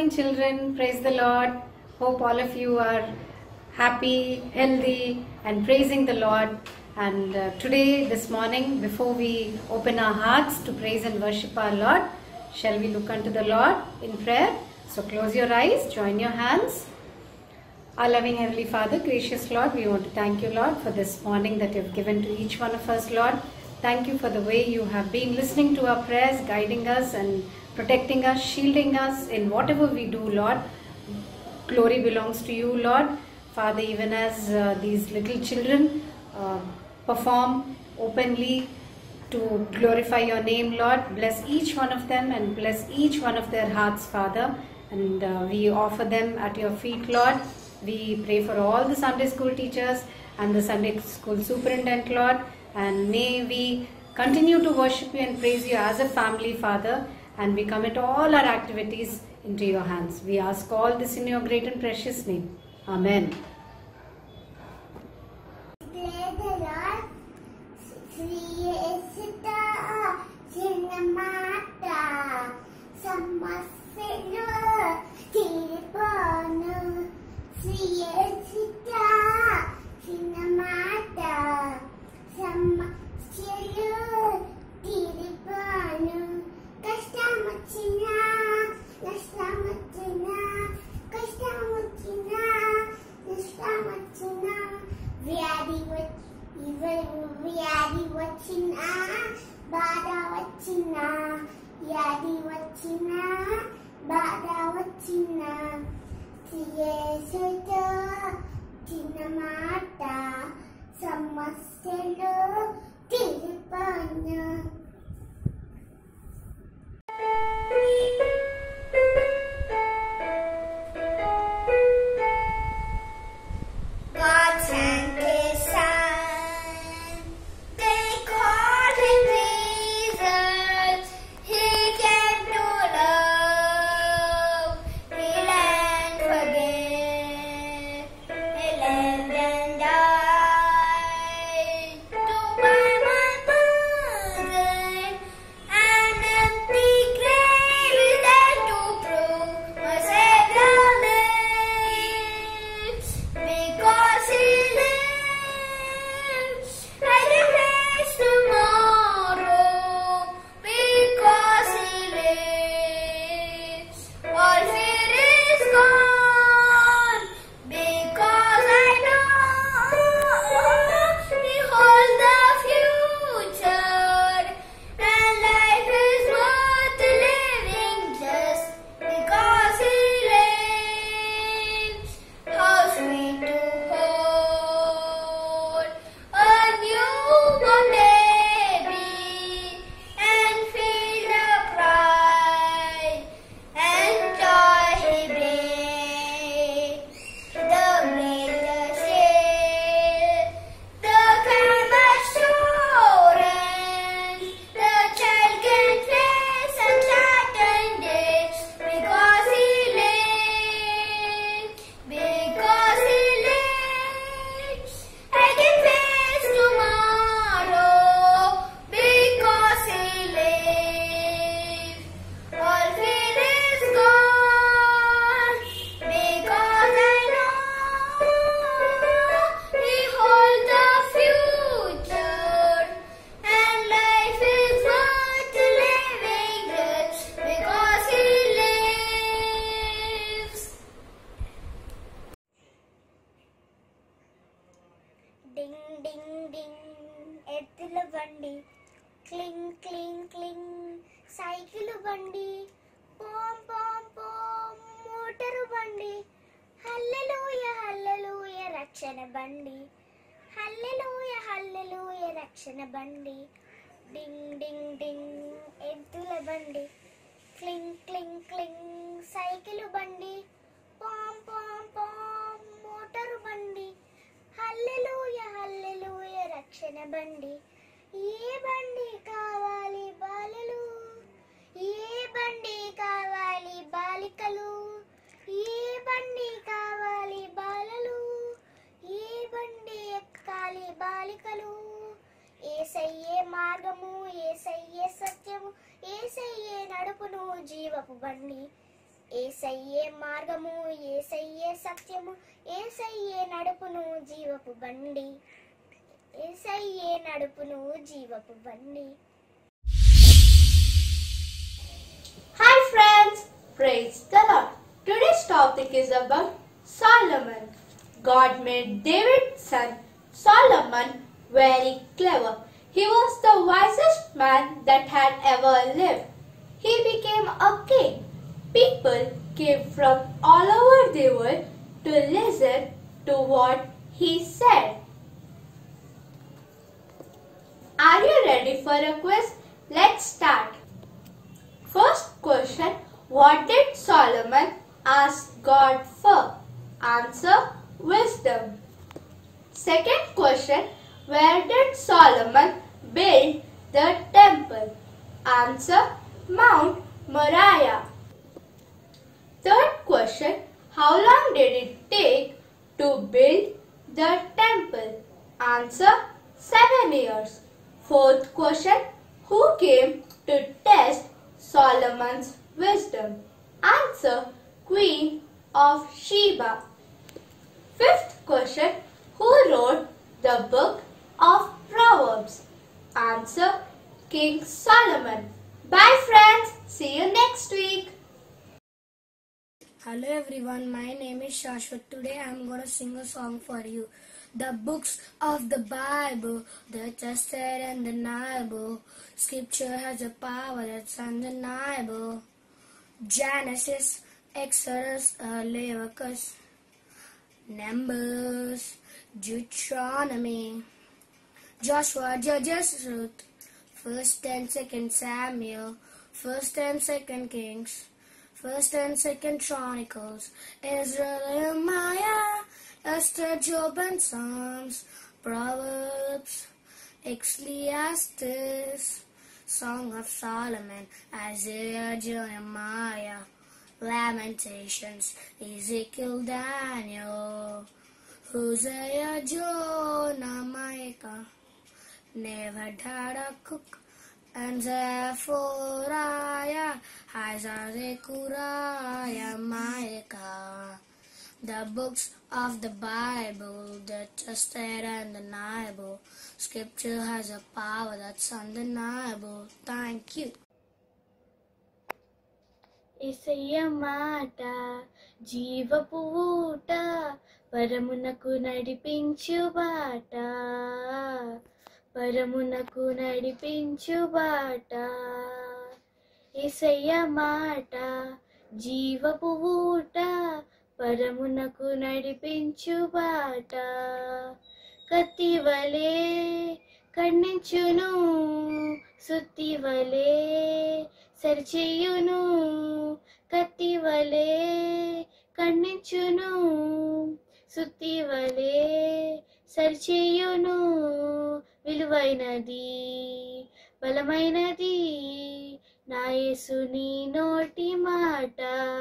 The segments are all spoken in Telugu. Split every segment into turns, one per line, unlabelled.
morning, children. Praise the Lord. Hope all of you are happy, healthy, and praising the Lord. And uh, today, this morning, before we open our hearts to praise and worship our Lord, shall we look unto the Lord in prayer? So close your eyes, join your hands. Our loving Heavenly Father, gracious Lord, we want to thank you, Lord, for this morning that you've given to each one of us, Lord. Thank you for the way you have been listening to our prayers, guiding us and protecting us, shielding us in whatever we do, Lord. Glory belongs to you, Lord. Father, even as uh, these little children uh, perform openly to glorify your name, Lord, bless each one of them and bless each one of their hearts, Father. And uh, we offer them at your feet, Lord. We pray for all the Sunday school teachers and the Sunday school superintendent, Lord. And may we continue to worship you and praise you as a family, Father. And we commit all our activities into your hands. We ask all this in your great and precious name. Amen.
Praise the Lord. శ్రీయేసుత చిన్నమాట సమస్యలు తీరిపోను శ్రీయేసుత చిన్నమాట సమస్యలు తీరిపోను కష్టం వచ్చినా నష్టం వచ్చినా కష్టం వచ్చినా నష్టం వచ్చినా వ్యాధి వచ్చి వ్యాధి వచ్చినా బాధ వచ్చినా వ్యాధి వచ్చినా బాధ వచ్చినా చేసేతో చిన్న మాట సమస్యలు తీరిపోను God sent his son. They called him Jesus. He came to love, heal and forgive. He lived and died to buy my burden. An empty grave is there to prove my Savior lives. Because he lives, I can face tomorrow. Because he lives, all fear is gone. Because I know he holds the future, and life is worth living just because he lives. How sweet to hold a newborn baby and feel the pride and joy he brings. The greatest is the kind assurance the child can face uncertain days because he lives. Because he lives, I can face tomorrow. Because he lives, all fear is gone. Because I know he holds the future, and life is worth living just because he lives. డింగ్ డింగ్ డింగ్ ఎద్దుల బండి క్లింగ్ క్లింగ్ క్లింగ్ సైకిల్ బండి పోం పోం పోం మోటారు బండి హల్లెలూయ హల్లెలూయ రక్షణ బండి హల్లెలూయ హల్లెలూయ రక్షణ బండి డింగ్ డింగ్ డింగ్ ఎద్దుల బండి క్లింగ్ క్లింగ్ క్లింగ్ సైకిల్ బండి పాం పాం పాం మోటారు బండి హల్లెలూయ హల్లెలూయ రక్షణ బండి ఏ బండి కావాలి బాలలు ఏ బండి కావాలి బాలికలు ఏ బండి కావాలి బాలలు ఏ బండి ఎక్కాలి బాలికలు ఏసయ్యే మార్గము ఏసయ్యే సత్యము ఏసయ్యే నడుపును జీవపు బండి ఏసయ్యే మార్గము ఏసయ్యే సత్యము ఏసయ్యే నడుపును జీవపు బండి ఏసయ్యే నడుపును జీవపు బండి
Hi friends, praise the Lord. Today's topic is about Solomon. God made David's son Solomon very clever. He was the wisest man that had ever lived. He became a king. People came from all over the world to listen to what he said. Are you ready for a quiz? Let's start. First question What did Solomon ask God for? Answer Wisdom. Second question Where did Solomon build the temple? Answer Mount Moriah. Third question How long did it take to build the temple? Answer 7 years. Fourth question Who came to test Solomon's wisdom? Answer Queen of Sheba. Fifth question Who wrote the book of Proverbs? Answer King Solomon. Bye friends. See you next week.
Hello everyone, my name is Shashwat. Today I am gonna sing a song for you. The books of the Bible, the tested and deniable. Scripture has a power that's undeniable. Genesis, Exodus, uh, Leviticus, Numbers, Deuteronomy, Joshua, Judges, Ruth, First and Second Samuel, First and Second Kings, First and Second Chronicles, Ezra, Nehemiah, Esther, Job, and Psalms, Proverbs, Ecclesiastes, Song of Solomon, Isaiah, Jeremiah, Lamentations, Ezekiel, Daniel, Hosea, Jonah, Micah, never had a cook, and Zephaniah, Isaiah, Zechariah, Micah. The books of the Bible, the tested and deniable. Scripture has a power that's undeniable. Thank you.
ఎసయ్య మాట జీవపు ఊట పరమునకు నడిపించు బాట పరమునకు నడిపించు బాట ఎసయ్య మాట జీవపు ఊట పరమునకు నడిపించు బాట కత్తివలే ఖండించును సుత్తివలే సరిచేయును కత్తివలే ఖండించును సుత్తివలే సరిచేయును విలువైనది బలమైనది నా యేసుని నోటి మాట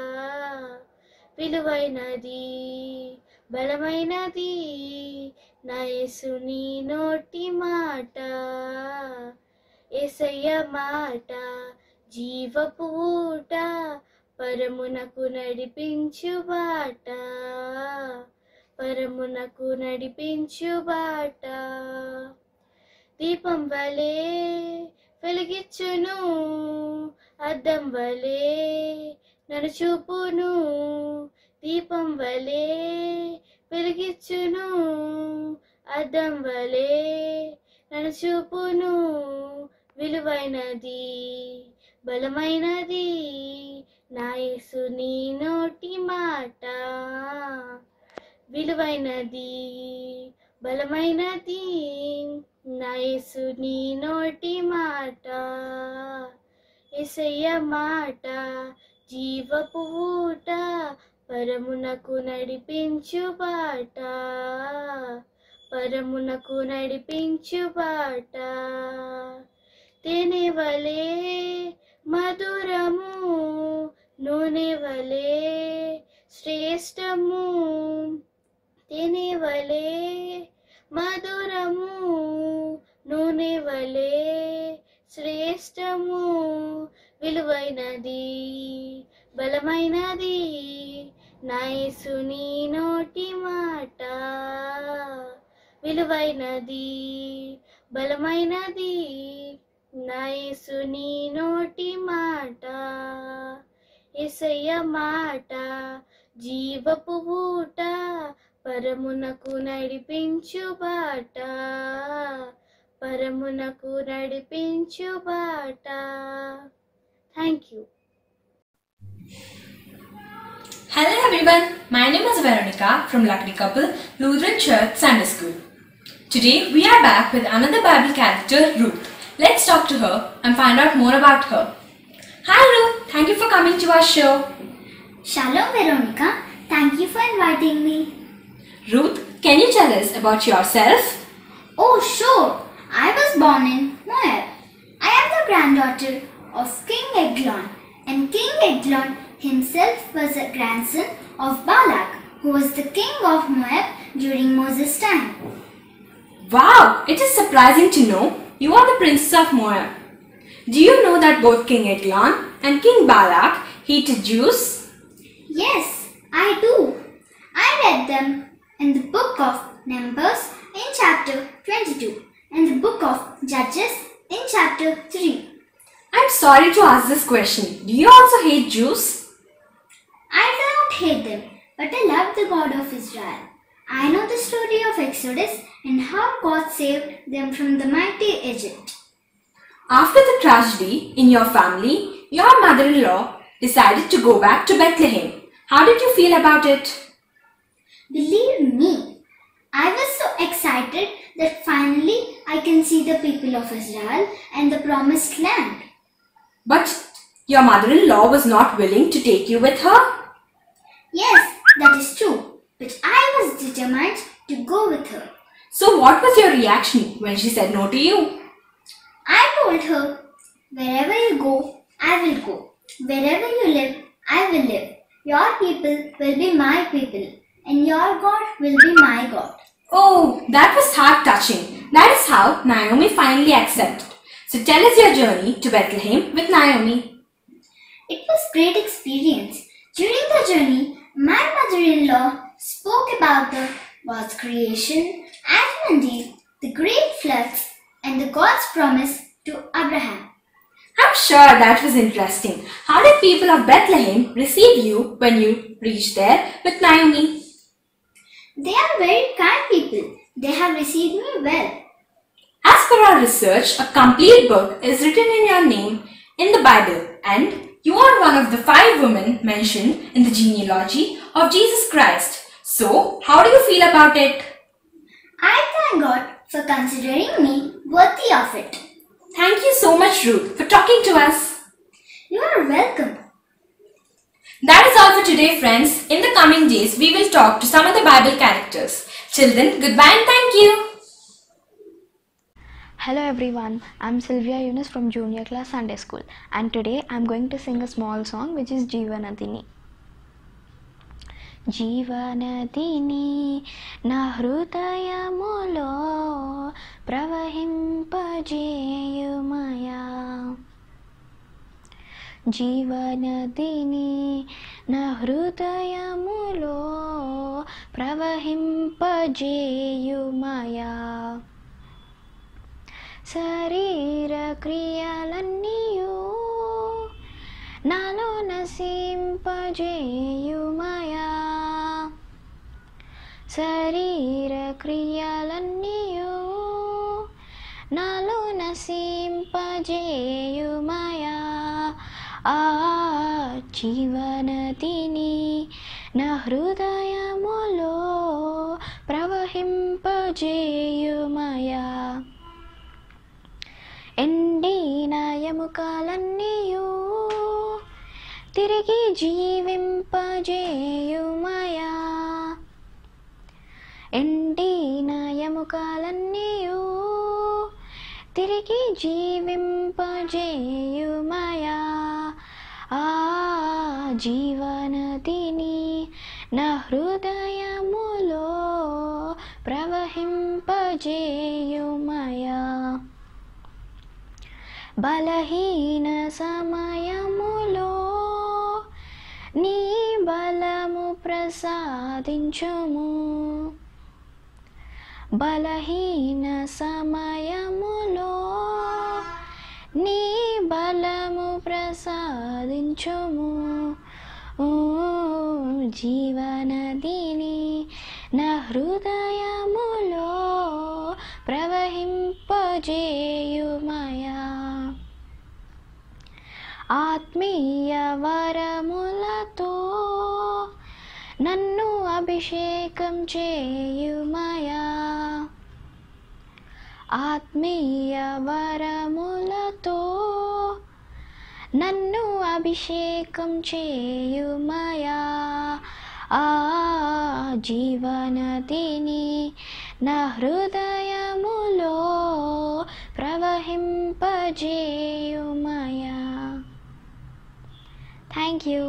విలువైనది బలమైనది నా యేసుని నోటి మాట ఏసయ్య మాట జీవపు ఊట పరమునకు నడిపించు బాట పరమునకు నడిపించు బాట దీపం వలె వెలిగించును అద్దం వలె నన్ను చూపును దీపం వలె వెలిగించును అద్దం వలె నన్ను చూపును విలువైనది బలమైనది నా యేసుని నోటి మాట విలువైనది బలమైనది నా యేసుని నోటి మాట ఎసయ్య మాట జీవపు ఊట పరమునకు నడిపించు బాట పరమునకు నడిపించు బాట తేనె వలే మధురము నూనె వలే శ్రేష్టము తేనె వలే మధురము నూనె వలే శ్రేష్టము విలువైనది బలమైనది నైసుని నోటి మాట విలువైనది బలమైనది నైసుని నోటి మాట ఎసయ్య మాట జీవపు ఊట పరమునకు నడిపించు బాట పరమునకు నడిపించు బాట thank you
Hello everyone, my name is Veronica from Lucky Couple Lutheran Church Sunday School. Today we are back with another Bible character, Ruth. Let's talk to her and find out more about her. Hi Ruth, thank you for coming to our show.
Shalom, Veronica. Thank you for inviting me.
Ruth, can you tell us about yourself?
Oh, sure. I was born in Moab. I am the granddaughter of King Eglon, and King Eglon himself was a grandson of Balak, who was the king of Moab during Moses' time.
Wow, it is surprising to know you are the princess of Moab. Do you know that both King Eglon and King Balak hated Jews?
Yes, I do. I read them in the book of Numbers in chapter 22 and the book of Judges in chapter 3.
I'm sorry to ask this question. Do you also hate Jews?
I do not hate them, but I love the God of Israel. I know the story of Exodus and how God saved them from the mighty Egypt.
After the tragedy in your family, your mother in law decided to go back to Bethlehem. How did you feel about it?
Believe me, I was so excited that finally I can see the people of Israel and the promised land.
But your mother in law was not willing to take you with her?
Yes, that is true, but I was determined to go with her.
So, what was your reaction when she said no to you?
I told her, Wherever you go, I will go. Wherever you live, I will live. Your people will be my people, and your God will be my God.
Oh, that was heart touching. That is how Naomi finally accepted. So, tell us your journey to Bethlehem with Naomi.
It was great experience. During the journey, my mother-in-law spoke about the God's creation, Adam and Eve, the great floods, and the God's promise to Abraham.
I'm sure that was interesting. How did people of Bethlehem receive you when you reached there with Naomi?
They are very kind people. They have received me well.
As per our research, a complete book is written in your name in the Bible, and you are one of the five women mentioned in the genealogy of Jesus Christ. So, how do you feel about it?
I thank God for considering me worthy of it.
Thank you so much, Ruth, for talking to us.
You are welcome.
That is all for today, friends. In the coming days, we will talk to some of the Bible characters. Till then, goodbye and thank you.
Hello everyone, I'm Sylvia Yunus from Junior Class Sunday School and today I'm going to sing a small song which is Jeevanadini. జీవనదిని నా హృదయములో ప్రవహింపజేయుమయా జీవనదిని నా హృదయములో ప్రవహింపజేయుమయా శరీర క్రియలన్నీయు నాలో నసింపజేయుమయా శరీర క్రియలన్నీయు నాలో నసింపజేయుమయా ఆ జీవనదిని నా హృదయములో ప్రవహింపజేయుమయా ఎండిన ఎముకలన్నీయు తిరిగి జీవింపజేయుమయా ఎండిన ఎముకలన్నీయు తిరిగి జీవింపజేయుమయా ఆ జీవనదిని నా హృదయములో ప్రవహింపజేయుమయా బలహీన సమయములో బలము ప్రసాదించుము బలహీన సమయములో నీ బలము ప్రసాదించుము ఓ జీవనదిని నా హృదయములో ప్రవహింపజేయుమయా ఆత్మీయ వరములతో నన్ను అభిషేకం చేయుమయా ఆత్మీయ వరములతో నన్ను అభిషేకం చేయుమయా ఆ జీవనదిని నా హృదయములో ప్రవహింపజేయుమయా థ్యాంక్ యూ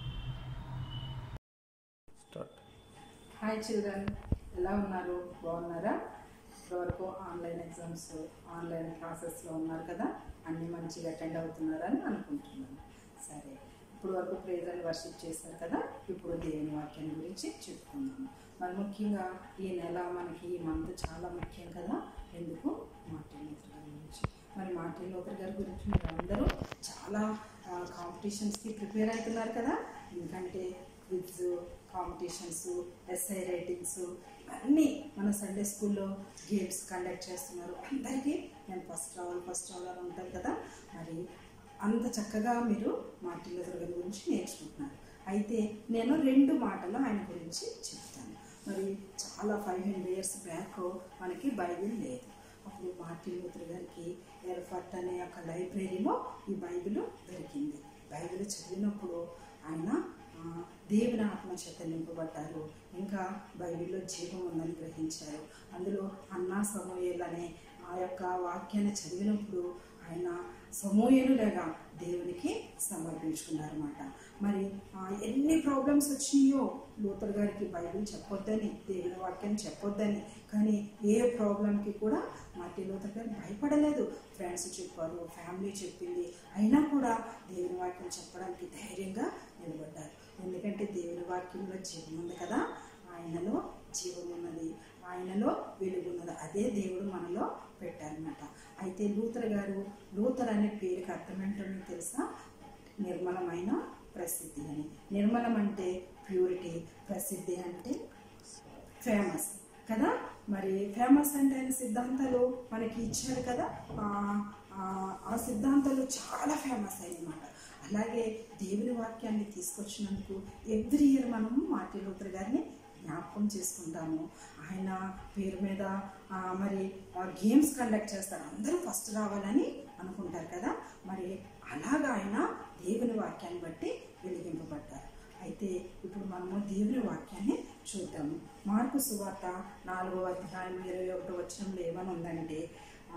హాయ్ చిల్డ్రన్ ఎలా ఉన్నారు బాగున్నారా ఇప్పటివరకు ఆన్లైన్ ఎగ్జామ్స్ ఆన్లైన్ క్లాసెస్లో ఉన్నారు కదా అన్నీ మంచిగా అటెండ్ అవుతున్నారని అనుకుంటున్నాను సరే ఇప్పుడు వరకు ప్రేజ్ అండ్ వర్షిప్ చేశారు కదా ఇప్పుడు దేవుని వాక్యం గురించి చెప్పుకుందాము మరి ముఖ్యంగా ఈ నెల మనకి ఈ మంత్ చాలా ముఖ్యం కదా ఎందుకు మార్టిన్ లూథర్ గారి గురించి మరి మార్టిన్ లూథర్ గారి గురించి మీరు అందరూ చాలా కాంపిటీషన్స్కి ప్రిపేర్ అవుతున్నారు కదా ఎందుకంటే క్విజ్ కాంపిటీషన్స్ ఎస్ఐ రైటింగ్స్ అన్నీ మన సండే స్కూల్లో గేమ్స్ కండక్ట్ చేస్తున్నారు అందరికీ నేను ఫస్ట్ రావాలి ఫస్ట్ రావాలని ఉంటుంది కదా మరి అంత చక్కగా మీరు మార్టిన్ లూథర్ గారి గురించి నేర్చుకుంటున్నారు అయితే నేను రెండు మాటలు ఆయన గురించి చెప్తాను మరి చాలా ఫైవ్ హండ్రెడ్ ఇయర్స్ బ్యాక్ మనకి బైబిల్ లేదు అప్పుడు మార్టిన్ లూథర్ గారికి ఎర్ఫర్ట్ అనే ఒక లైబ్రరీలో ఈ బైబిల్ దొరికింది బైబిల్ చదివినప్పుడు ఆయన ఆ, దేవుని ఆత్మ చేత నింపబడ్డారు ఇంకా బైబిల్లో జీవం ఉందని గ్రహించారు అందులో అన్నా సమూయేల్ అనే ఆ యొక్క వాక్యాన్ని చదివినప్పుడు ఆయన సమూహలుగా దేవునికి సమర్పించుకున్నారన్నమాట మరి ఆ, ఎన్ని ప్రాబ్లమ్స్ వచ్చినాయో లూథర్ గారికి బైబిల్ చెప్పొద్దని దేవుని వాక్యం చెప్పొద్దని కానీ ఏ ప్రాబ్లంకి కూడా మార్టిన్ లూథర్ గారు భయపడలేదు ఫ్రెండ్స్ చెప్పారు ఫ్యామిలీ చెప్పింది అయినా కూడా దేవుని వాక్యం చెప్పడానికి ధైర్యంగా నిలబడ్డారు ఎందుకంటే దేవుని వాక్యంలో జీవం ఉంది కదా ఆయనలో జీవం ఉన్నది ఆయనలో వెలుగున్నది అదే దేవుడు మనలో పెట్టారనమాట అయితే లూథర్ గారు లూథర్ అనే పేరుకి అర్థం ఏంటో మీకు తెలుసా నిర్మలమైన ప్రసిద్ధి అని నిర్మలం అంటే ప్యూరిటీ ప్రసిద్ధి అంటే ఫేమస్ కదా మరి ఫేమస్ అంటే ఆయన సిద్ధాంతాలు మనకి ఇచ్చారు కదా ఆ, ఆ, ఆ సిద్ధాంతాలు చాలా ఫేమస్ అయ్యన్నమాట అలాగే దేవుని వాక్యాన్ని తీసుకొచ్చినందుకు ఎవ్రీ ఇయర్ మనము మార్టిన్ లూథర్ గారిని జ్ఞాపకం చేసుకుంటాము ఆయన పేరు మీద ఆ, మరి గేమ్స్ కండక్ట్ చేస్తారు అందరూ ఫస్ట్ రావాలని అనుకుంటారు కదా మరి అలాగా ఆయన దేవుని వాక్యాన్ని బట్టి వెలిగింపబడ్డారు అయితే ఇప్పుడు మనము దేవుని వాక్యాన్ని చూద్దాము మార్పు సువార్త నాలుగవ అధ్యాయం ఇరవై ఒకటో వచనంలో ఏమని ఉందంటే ఆ,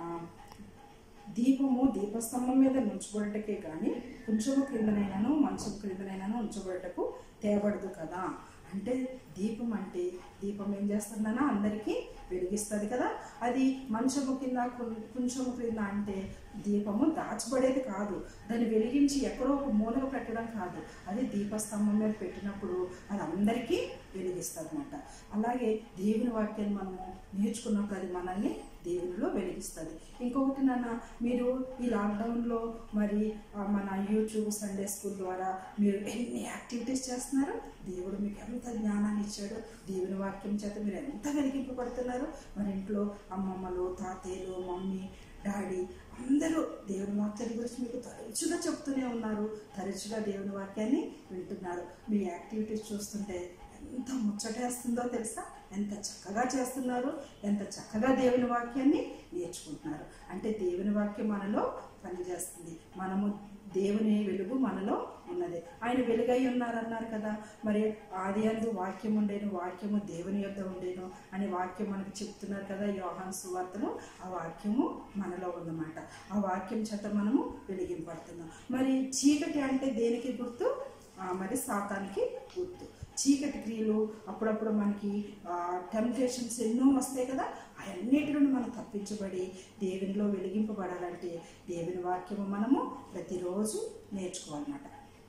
దీపము దీపస్తంభం మీద నుంచబడటకే కానీ కొంచెము క్రిందనైనాను మంచం క్రిందనైనాను ఉంచబడటకు తేబడదు కదా అంటే దీపం అంటే దీపం ఏం చేస్తుందన్నా అందరికీ వెలిగిస్తుంది కదా అది మంచము కింద కొం- కొంచెము క్రింద అంటే దీపము దాచబడేది కాదు దాన్ని వెలిగించి ఎక్కడో ఒక మూలకు పెట్టడం కాదు అది దీపస్తంభం మీద పెట్టినప్పుడు అది అందరికీ వెలిగిస్తుంది అనమాట అలాగే దేవుని వాక్యాన్ని మనము నేర్చుకున్నప్పుడు అది మనల్ని దేవునిలో వెలిగిస్తుంది ఇంకొకటి నాన్న మీరు ఈ లాక్డౌన్లో మరి ఆ, మన యూట్యూబ్ సండే స్కూల్ ద్వారా మీరు ఎన్ని యాక్టివిటీస్ చేస్తున్నారు దేవుడు మీకు ఎంత జ్ఞానాన్ని ఇచ్చాడు దేవుని వాక్యం చేత మీరు ఎంత వెలిగింపబడుతున్నారు మరి ఇంట్లో అమ్మమ్మలు తాతయ్యలు మమ్మీ డాడీ అందరూ దేవుని వాక్యాల గురించి మీకు తరచుగా చెప్తూనే ఉన్నారు తరచుగా దేవుని వాక్యాన్ని వింటున్నారు మీ యాక్టివిటీస్ చూస్తుంటే ఎంత ముచ్చటేస్తుందో తెలుసా ఎంత చక్కగా చేస్తున్నారు ఎంత చక్కగా దేవుని వాక్యాన్ని నేర్చుకుంటున్నారు అంటే దేవుని వాక్యం మనలో పనిచేస్తుంది మనము దేవుని వెలుగు మనలో ఉన్నది ఆయన వెలుగై ఉన్నారన్నారు కదా మరి ఆది అందు వాక్యం ఉండేను వాక్యము దేవుని యొద్ద ఉండేను అని వాక్యం మనకు చెప్తున్నారు కదా యోహాన్ సువార్తలో ఆ వాక్యము మనలో ఉందన్నమాట ఆ వాక్యం చేత మనము వెలిగింపడుతున్నాం మరి చీకటి అంటే దేనికి గుర్తు ఆ, మరి సాతానికి గుర్తు చీకటి క్రియలు అప్పుడప్పుడు మనకి టెంప్టేషన్స్ ఎన్నో వస్తాయి కదా అవన్నిటి నుండి మనం తప్పించబడి దేవునిలో వెలిగింపబడాలంటే దేవుని వాక్యము మనము ప్రతిరోజు నేర్చుకోవాలన్నమాట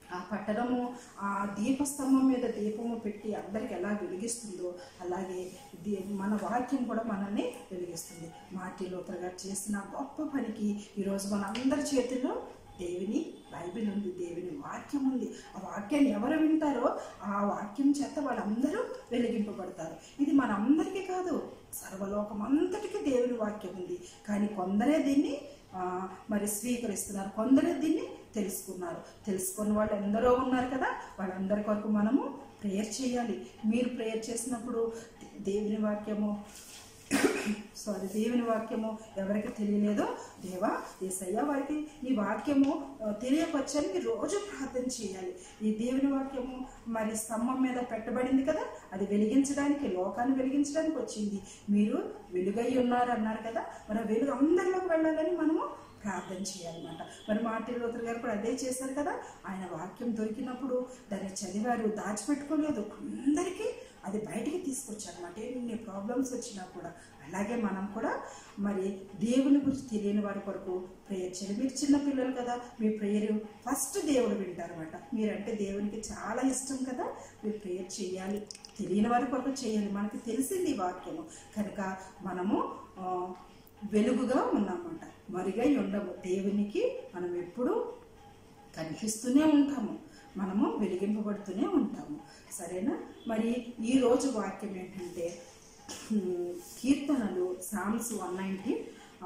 ఆ పట్టణము ఆ దీపస్తంభం మీద దీపము పెట్టి అందరికి ఎలా వెలిగిస్తుందో అలాగే దీ మన వాక్యం కూడా మనల్ని వెలిగిస్తుంది మార్టీ లూథర్ గారు చేసిన గొప్ప పనికి ఈరోజు మన అందరి చేతుల్లో దేవుని బైబిల్ ఉంది దేవుని వాక్యం ఉంది ఆ వాక్యాన్ని ఎవరు వింటారో ఆ వాక్యం చేత వాళ్ళందరూ వెలిగింపబడతారు ఇది మనందరికీ కాదు సర్వలోకం అంతటికీ దేవుని వాక్యం ఉంది కానీ కొందరే దీన్ని ఆ, మరి స్వీకరిస్తున్నారు కొందరే దీన్ని తెలుసుకున్నారు తెలుసుకున్న వాళ్ళు ఎందరో ఉన్నారు కదా వాళ్ళందరి కొరకు మనము ప్రేయర్ చేయాలి మీరు ప్రేయర్ చేసినప్పుడు దేవుని వాక్యము సారీ దేవుని వాక్యము ఎవరికి తెలియలేదో దేవా ఏసయ్య వారికి ఈ వాక్యము ఆ, తెలియపరచని మీరు రోజు ప్రార్థన చేయాలి ఈ దేవుని వాక్యము మరి స్తంభం మీద పెట్టబడింది కదా అది వెలిగించడానికి లోకాన్ని వెలిగించడానికి వచ్చింది మీరు వెలుగై ఉన్నారు అన్నారు కదా మరి ఆ వెలుగు అందరిలోకి వెళ్ళాలని మనము ప్రార్థన చేయాలన్నమాట మరి మార్టిన్ లూథర్ గారు కూడా అదే చేశారు కదా ఆయన వాక్యం దొరికినప్పుడు దాన్ని చదివారు దాచిపెట్టుకోలేదు అందరికీ అది బయటికి తీసుకొచ్చారన్నమాట ఎన్ని ప్రాబ్లమ్స్ వచ్చినా కూడా అలాగే మనం కూడా మరి దేవుని గురించి తెలియని వారి కొరకు ప్రేయర్ చేయాలి మీరు చిన్న పిల్లలు కదా మీ ప్రేయర్ ఫస్ట్ దేవుడు వింటారన్నమాట మీరంటే దేవునికి చాలా ఇష్టం కదా మీరు ప్రేయర్ చేయాలి తెలియని వారి కొరకు చేయాలి మనకి తెలిసింది ఈ వాక్యము కనుక మనము ఆ, వెలుగుగా ఉన్నామన్నమాట మరుగై ఉండము దేవునికి మనం ఎప్పుడూ కనిపిస్తూనే ఉంటాము మనము వెలిగింపబడుతూనే ఉంటాము సరేనా మరి ఈ రోజు వాక్యం ఏంటంటే ఉమ్, కీర్తనలు psalms one nineteen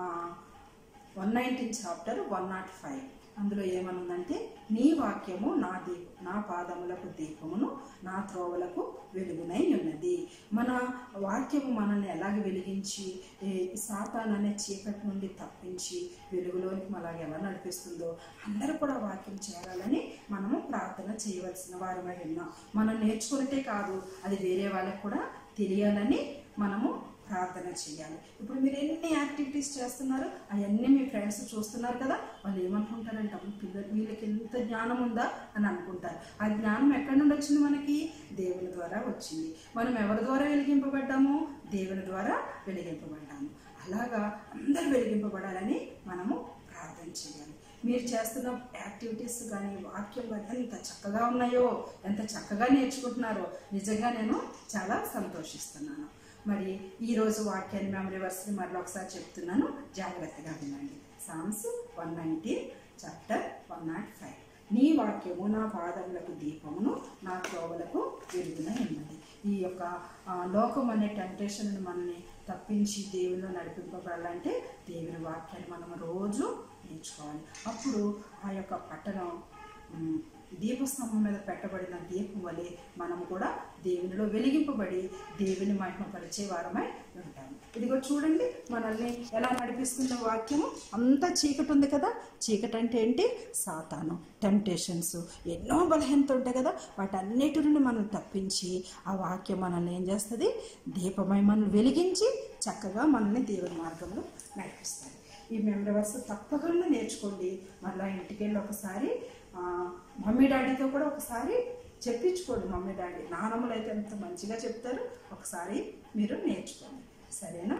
one nineteen chapter one not five అందులో ఏమనుందంటే నీ వాక్యము నా దీప నా పాదములకు దీపమును నా త్రోవలకు వెలుగునై ఉన్నది మన వాక్యము మనల్ని ఎలాగ వెలిగించి ఏ, సాతాన్ అనే చీకటి నుండి తప్పించి వెలుగులోనికి అలాగ ఎలా నడిపిస్తుందో అందరూ కూడా వాక్యం చేరాలని మనము ప్రార్థన చేయవలసిన వారమై ఉన్నాం మనం నేర్చుకున్నట్టే కాదు అది వేరే వాళ్ళకు కూడా తెలియాలని మనము ప్రార్థన చేయాలి ఇప్పుడు మీరు ఎన్ని యాక్టివిటీస్ చేస్తున్నారు అవన్నీ మీ ఫ్రెండ్స్ చూస్తున్నారు కదా వాళ్ళు ఏమనుకుంటారంటే "అమ్మ, పిల్లలు వీళ్ళకి ఎంత జ్ఞానం ఉందా అని అనుకుంటారు ఆ జ్ఞానం ఎక్కడి నుండి వచ్చింది మనకి దేవుని ద్వారా వచ్చింది మనం ఎవరి ద్వారా వెలిగింపబడ్డాము దేవుని ద్వారా వెలిగింపబడ్డాము అలాగా అందరూ వెలిగింపబడాలని మనము ప్రార్థన చేయాలి మీరు చేస్తున్న యాక్టివిటీస్ కానీ వాక్యం కానీ ఎంత చక్కగా ఉన్నాయో ఎంత చక్కగా నేర్చుకుంటున్నారో నిజంగా నేను చాలా సంతోషిస్తున్నాను మరి ఈరోజు వాక్యాన్ని మెమరీ వర్స్ని మరలా ఒకసారి చెప్తున్నాను జాగ్రత్తగా వినండి Psalms one nineteen chapter one not five నీ వాక్యము నా పాదములకు దీపమును నా త్రోవలకు వెలుగునై ఉన్నది ఈ యొక్క ఆ, లోకం అనే టెంప్టేషన్ మనల్ని తప్పించి దేవునిలో నడిపింపబడాలంటే దేవుని వాక్యాన్ని మనం రోజు నేర్చుకోవాలి అప్పుడు ఆ యొక్క పట్టణం ఉమ్, దీపస్తంభం మీద పెట్టబడిన దీపం వలె మనం కూడా దేవునిలో వెలిగింపబడి దేవుని మహిమపరిచే వారమై ఉంటాము ఇదిగో చూడండి మనల్ని ఎలా నడిపిస్తున్న వాక్యము అంతా చీకటి ఉంది కదా చీకటి అంటే ఏంటి సాతాను టెంప్టేషన్స్ ఎన్నో బలహీనత ఉంటాయి కదా వాటన్నిటి నుండి మనం తప్పించి ఆ వాక్యం మనల్ని ఏం చేస్తుంది దీపమై మనల్ని వెలిగించి చక్కగా మనల్ని దేవుని మార్గంలో నడిపిస్తుంది ఈ మెమరీ వర్స్ తప్పకుండా నేర్చుకోండి మళ్ళీ ఇంటికి వెళ్ళి ఒకసారి ఆ, మమ్మీ డాడీతో కూడా ఒకసారి చెప్పించుకోండి మమ్మీ డాడీ నానమ్మలు అయితే ఎంత మంచిగా చెప్తారు ఒకసారి మీరు నేర్చుకోండి సరేనా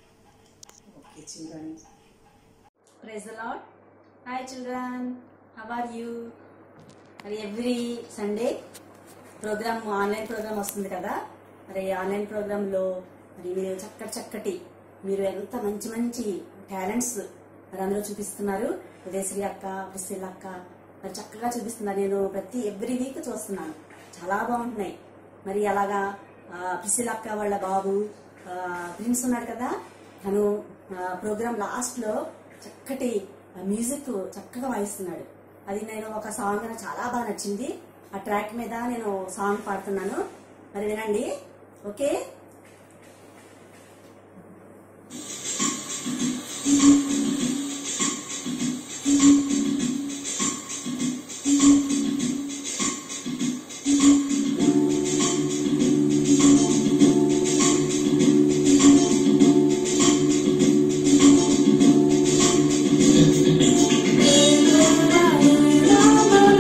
okay children
praise Lord hi children how are you మరి every Sunday programme online programme వస్తుంది కదా మరి ఆన్లైన్ ప్రోగ్రాంలో మరి మీరు చక్కటి చక్కటి మీరు ఎంత మంచి మంచి టాలెంట్స్ మరి అందులో చూపిస్తున్నారు ఉదయశ్రీ అక్క ప్రిసిల్ అక్క మరి చక్కగా చూపిస్తున్నారు నేను ప్రతి ఎవ్రీ వీక్ చూస్తున్నాను చాలా బాగుంటున్నాయి మరి అలాగా ఆ, ప్రిసిల్ అక్క వాళ్ళ బాబు ఆ, ప్రిన్స్ ఉన్నాడు కదా తను ప్రోగ్రామ్ లాస్ట్ లో చక్కటి మ్యూజిక్ చక్కగా వాయిస్తున్నాడు అది నేను ఒక సాంగ్ నాకు చాలా బాగా నచ్చింది ఆ ట్రాక్ మీద నేను సాంగ్ పాడుతున్నాను మరి వినండి ఓకే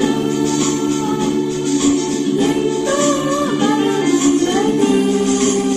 ఎంతో బలమున్నది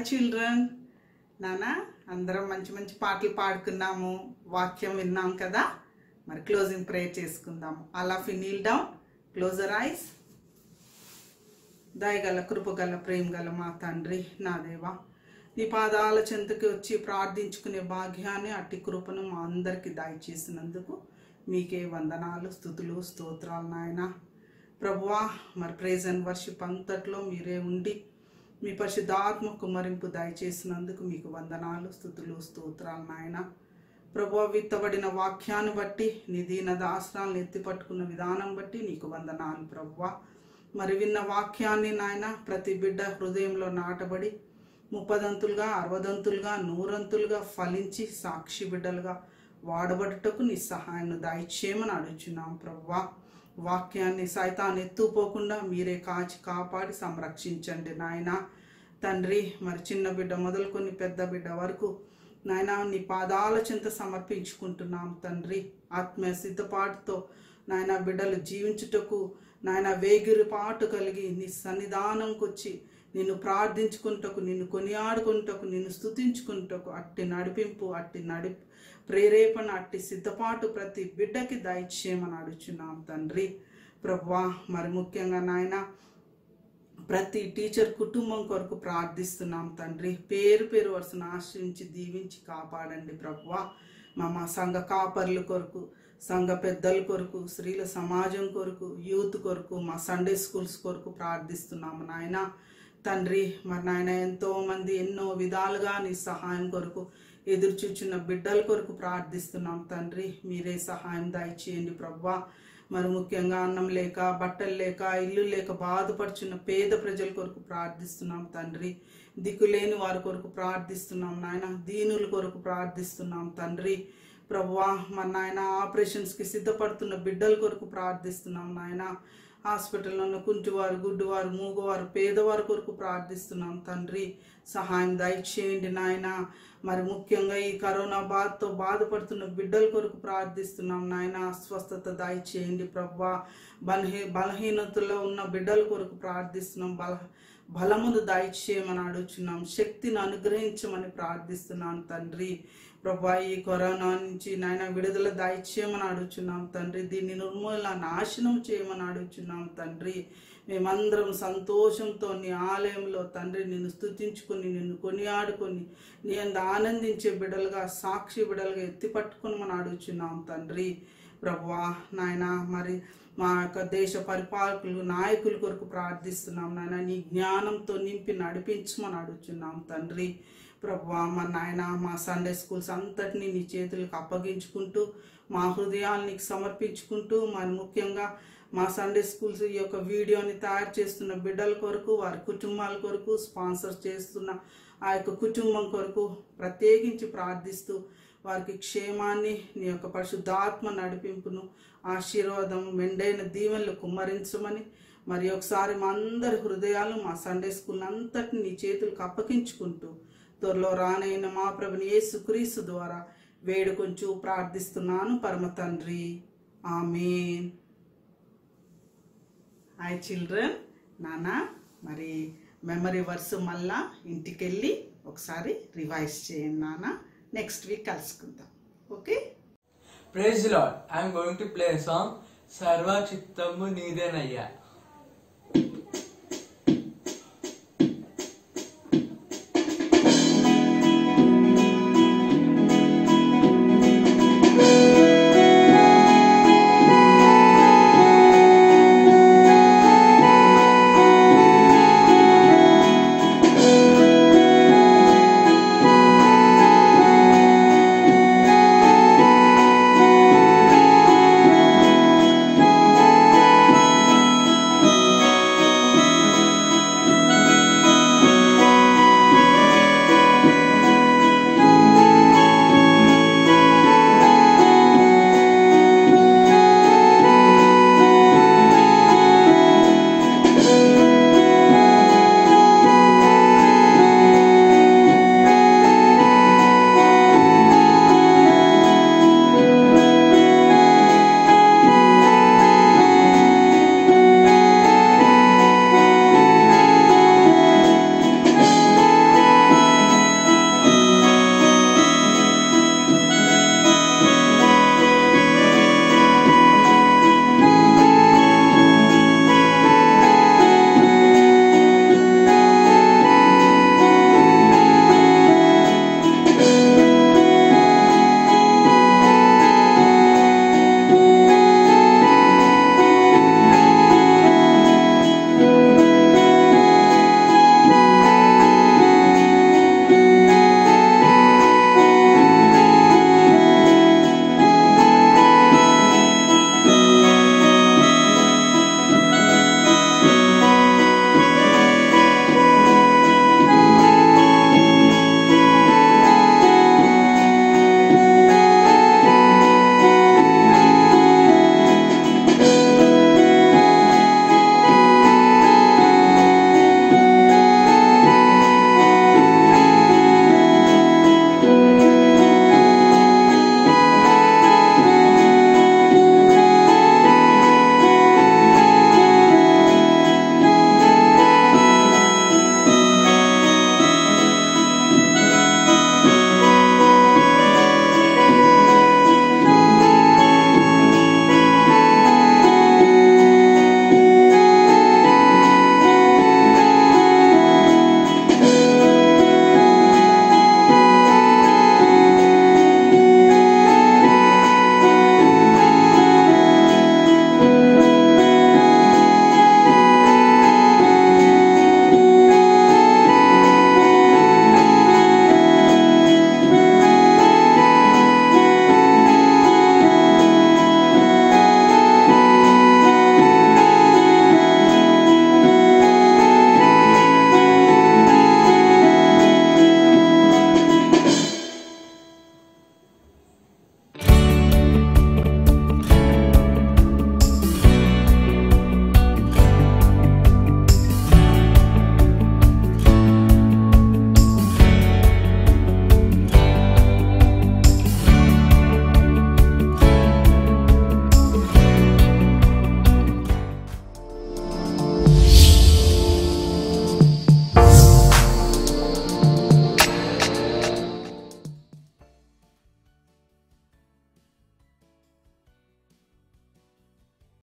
హాయ్ చిల్డ్రన్ నానా అందరం మంచి మంచి పాటలు పాడుకున్నాము వాక్యం విన్నాం కదా మరి క్లోజింగ్ ప్రేయర్ చేసుకుందాము అలా ఫినీల్ డౌన్ క్లోజర్ ఐస్ దయగల కృపగల ప్రేమ గల మా తండ్రి నా దేవా నీ పాదాల చెంతకి వచ్చి ప్రార్థించుకునే భాగ్యాన్ని అట్టి కృపను మా అందరికీ దయచేసినందుకు మీకే వందనాలు స్థుతులు స్తోత్రాలు నాయన ప్రభువా మరి ప్రేజ్ అండ్ వర్షిప్ అంతట్లో మీరే ఉండి మీ పరిశుద్ధాత్మ కుమరింపు దయచేసినందుకు మీకు వందనాలు స్థుతులు స్తోత్రాలు నాయన ప్రభువా విత్తబడిన వాక్యాన్ని బట్టి నీ దీన దాసనాలను ఎత్తిపట్టుకున్న విధానం బట్టి నీకు వందనాలు ప్రభువా మరి విన్న వాక్యాన్ని నాయన ప్రతి బిడ్డ హృదయంలో నాటబడి ముప్పదంతులుగా అరవదంతులుగా నూరంతులుగా ఫలించి సాక్షి బిడ్డలుగా వాడబడుటకు నీ సహాయాన్ని దయచేయమని అడుగుచున్నాం ప్రభువా వాక్యాన్ని సైతాన్ని ఎత్తుపోకుండా మీరే కాచి కాపాడి సంరక్షించండి నాయన తండ్రి మరి చిన్న బిడ్డ మొదలుకొని పెద్ద బిడ్డ వరకు నాయన నీ పాదాల చింత సమర్పించుకుంటున్నాం తండ్రి ఆత్మీయ సిద్ధపాటుతో నాయన బిడ్డలు జీవించుటకు నాయన వేగిరి పాటు కలిగి నీ సన్నిధానంకి వచ్చి నిన్ను ప్రార్థించుకుంటకు నిన్ను కొనియాడుకుంటకు నిన్ను స్తుతించుకుంటకు అట్టి నడిపింపు అట్టి నడి ప్రేరేపణ అట్టి సిద్ధపాటు ప్రతి బిడ్డకి దయచేయమని అడుచున్నాం తండ్రి ప్రభువా మరి ముఖ్యంగా నాయన ప్రతి టీచర్ కుటుంబం కొరకు ప్రార్థిస్తున్నాం తండ్రి పేరు పేరు వరుసను ఆశ్రయించి దీవించి కాపాడండి ప్రభువా మా మా సంఘ కాపర్ల కొరకు సంఘ పెద్దల కొరకు స్త్రీల సమాజం కొరకు యూత్ కొరకు మా సండే స్కూల్స్ కొరకు ప్రార్థిస్తున్నాము నాయన తండ్రి మరి నాయన ఎంతో మంది ఎన్నో విధాలుగా నీ సహాయం కొరకు ఎదురు చూచున్న బిడ్డల కొరకు ప్రార్థిస్తున్నాం తండ్రి మీరే సహాయం దయచేయండి ప్రభువా మరి ముఖ్యంగా అన్నం లేక బట్టలు లేక ఇల్లు లేక బాధపడుచున్న పేద ప్రజల కొరకు ప్రార్థిస్తున్నాం తండ్రి దిక్కులేని వారి కొరకు ప్రార్థిస్తున్నాం నాయన దీనుల కొరకు ప్రార్థిస్తున్నాం తండ్రి ప్రభువా మన నాయన ఆపరేషన్స్కి సిద్ధపడుతున్న బిడ్డల కొరకు ప్రార్థిస్తున్నాం నాయన హాస్పిటల్లో ఉన్న కుంటివారు గుడ్డివారు మూగవారు పేదవారి కొరకు ప్రార్థిస్తున్నాం తండ్రి సహాయం దయచేయండి నాయన మరి ముఖ్యంగా ఈ కరోనా బాధతో బాధపడుతున్న బిడ్డల కొరకు ప్రార్థిస్తున్నాం నాయన స్వస్థత దయచేయండి ప్రభా బలహీ బలహీనతలో ఉన్న బిడ్డల కొరకు ప్రార్థిస్తున్నాం బల బలమును దయచేయమని అడుగుచున్నాం శక్తిని అనుగ్రహించమని ప్రార్థిస్తున్నాను తండ్రి ప్రభా ఈ కరోనా నుంచి నాయన విడుదల దయచేయమని అడుగుచున్నాం తండ్రి దీన్ని నిర్మూలన నాశనం చేయమని అడుగుచున్నాం తండ్రి మేమందరం సంతోషంతో నీ ఆలయంలో తండ్రి నిన్ను స్తుతించుకొని నిన్ను కొనియాడుకొని నీ అంత ఆనందించే బిడ్డలుగా సాక్షి బిడ్డలుగా ఎత్తి పట్టుకొని మనం అడుగుచున్నాం తండ్రి ప్రభువా నాయన మరి మా యొక్క దేశ పరిపాలకులు నాయకుల కొరకు ప్రార్థిస్తున్నాం నాయన నీ జ్ఞానంతో నింపి నడిపించమని అడుగుచున్నాం తండ్రి ప్రభువా మా నాయన మా సండే స్కూల్స్ అంతటినీ నీ చేతులకు అప్పగించుకుంటూ మా హృదయాలు నీకు సమర్పించుకుంటూ మరి ముఖ్యంగా మా సండే స్కూల్స్ ఈ యొక్క వీడియోని తయారు చేస్తున్న బిడ్డల కొరకు వారి కుటుంబాల కొరకు స్పాన్సర్ చేస్తున్న ఆ యొక్క కుటుంబం కొరకు ప్రత్యేకించి ప్రార్థిస్తూ వారికి క్షేమాన్ని నీ యొక్క పరిశుద్ధాత్మ నడిపింపును ఆశీర్వాదం మెండైన దీవెనలు కుమ్మరించమని మరి ఒకసారి మా అందరి హృదయాలు మా సండే స్కూల్ అంతటిని నీ చేతులకు అప్పగించుకుంటూ త్వరలో రానైన మా ప్రభుని యేసు క్రీస్తు ద్వారా వేడుకొంచు ప్రార్థిస్తున్నాను పరమ తండ్రి ఆమెన్ హాయ్ చిల్డ్రన్ నాన్న మరి మెమరీ వర్స్ మళ్ళా ఇంటికి వెళ్ళి ఒకసారి రివైజ్ చేయండి నాన్న నెక్స్ట్ వీక్ కలుసుకుందాం okay
Praise the Lord. I am going to play a song Sarva Chittamu Nidenaya.